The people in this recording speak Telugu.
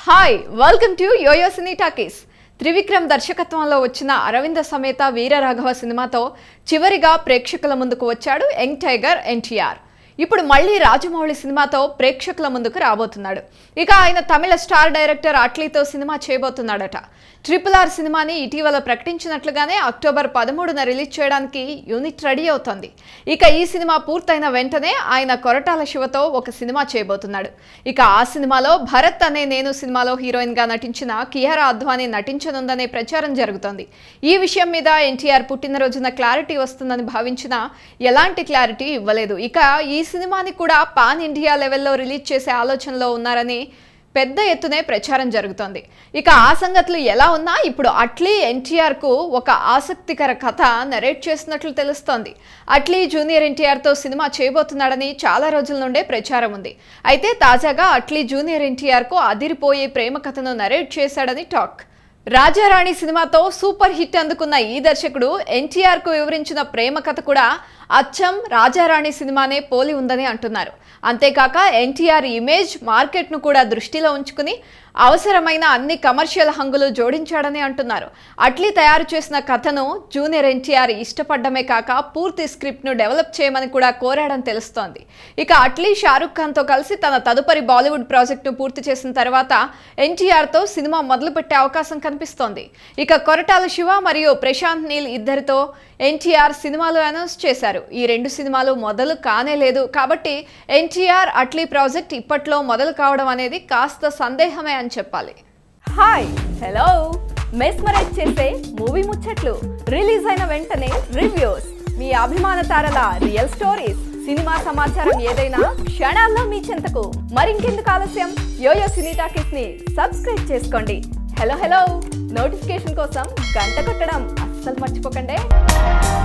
hi welcome to Yoyo Cine Talkies Trivikram దర్శకత్వంలో వచ్చిన అరవింద సమేత వీరరాఘవ సినిమాతో చివరిగా ప్రేక్షకుల ముందుకు వచ్చాడు యంగ్ టైగర్ ఎన్టీఆర్ ఇప్పుడు మళ్ళీ రాజమౌళి సినిమాతో ప్రేక్షకుల ముందుకు రాబోతున్నాడు ఇక ఆయన తమిళ స్టార్ డైరెక్టర్ అట్లీతో సినిమా చేయబోతున్నాడట ట్రిపుల్ ఆర్ సినిమాని ఇటీవల ప్రకటించినట్లుగానే అక్టోబర్ పదమూడున రిలీజ్ చేయడానికి యూనిట్ రెడీ అవుతోంది ఇక ఈ సినిమా పూర్తయిన వెంటనే ఆయన కొరటాల శివతో ఒక సినిమా చేయబోతున్నాడు ఇక ఆ సినిమాలో భరత్ అనే నేను సినిమాలో హీరోయిన్ గా నటించిన కియారా అద్వానీ నటించనుందనే ప్రచారం జరుగుతోంది ఈ విషయం మీద ఎన్టీఆర్ పుట్టినరోజున క్లారిటీ వస్తుందని భావించినా ఎలాంటి క్లారిటీ ఇవ్వలేదు ఇక ఈ సినిమాని కూడా పాన్ ఇండియా లెవెల్లో రిలీజ్ చేసే ఆలోచనలో ఉన్నారని పెద్ద ఎత్తునే ప్రచారం జరుగుతోంది ఇక ఆ సంగతులు ఎలా ఉన్నా ఇప్పుడు అట్లీ ఎన్టీఆర్కు ఒక ఆసక్తికర కథ నరేట్ చేస్తున్నట్లు తెలుస్తోంది అట్లీ జూనియర్ ఎన్టీఆర్తో సినిమా చేయబోతున్నాడని చాలా రోజుల నుండే ప్రచారం ఉంది అయితే తాజాగా అట్లీ జూనియర్ ఎన్టీఆర్కు అదిరిపోయే ప్రేమ కథను నరేట్ చేశాడని టాక్ రాజారాణి సినిమాతో సూపర్ హిట్ అందుకున్న ఈ దర్శకుడు ఎన్టీఆర్కు వివరించిన ప్రేమ కథ కూడా అచ్చం రాజారాణి సినిమానే పోలి ఉందని అంటున్నారు అంతేకాక ఎన్టీఆర్ ఇమేజ్ మార్కెట్ను కూడా దృష్టిలో ఉంచుకుని అవసరమైన అన్ని కమర్షియల్ హంగులు జోడించాడని అంటున్నారు అట్లీ తయారు చేసిన కథను జూనియర్ ఎన్టీఆర్ ఇష్టపడ్డమే కాక పూర్తి స్క్రిప్ట్ను డెవలప్ చేయమని కూడా కోరాడని తెలుస్తోంది ఇక అట్లీ షారుఖ్ ఖాన్తో కలిసి తన తదుపరి బాలీవుడ్ ప్రాజెక్టును పూర్తి చేసిన తర్వాత ఎన్టీఆర్తో సినిమా మొదలుపెట్టే అవకాశం కనిపిస్తోంది ఇక కొరటాల శివ మరియు ప్రశాంత్ నీల్ ఇద్దరితో ఎన్టీఆర్ సినిమాలు అనౌన్స్ చేశారు ఈ రెండు సినిమాలు మొదలు కానే లేదు కాబట్టి ఎన్టీఆర్ అట్లీ ప్రాజెక్ట్ ఇప్పట్లో మొదలు కావడం అనేది కాస్త సందేహమే అని చెప్పాలి హాయ్ హలో మెస్మరైజ్ చేసే మూవీ ముచ్చట్లు రిలీజ్ అయిన వెంటనే రివ్యూస్ మీ అభిమాన తారల రియల్ స్టోరీస్ సినిమా సమాచారం ఏదైనా క్షణాల్లో మీ చెంతకు మరింకెందుకు ఆలస్యం యోయో సినీ టాకీస్ ని సబ్స్క్రైబ్ చేసుకోండి హలో హలో నోటిఫికేషన్ కోసం గంట కొట్టడం అస్సలు మర్చిపోకండి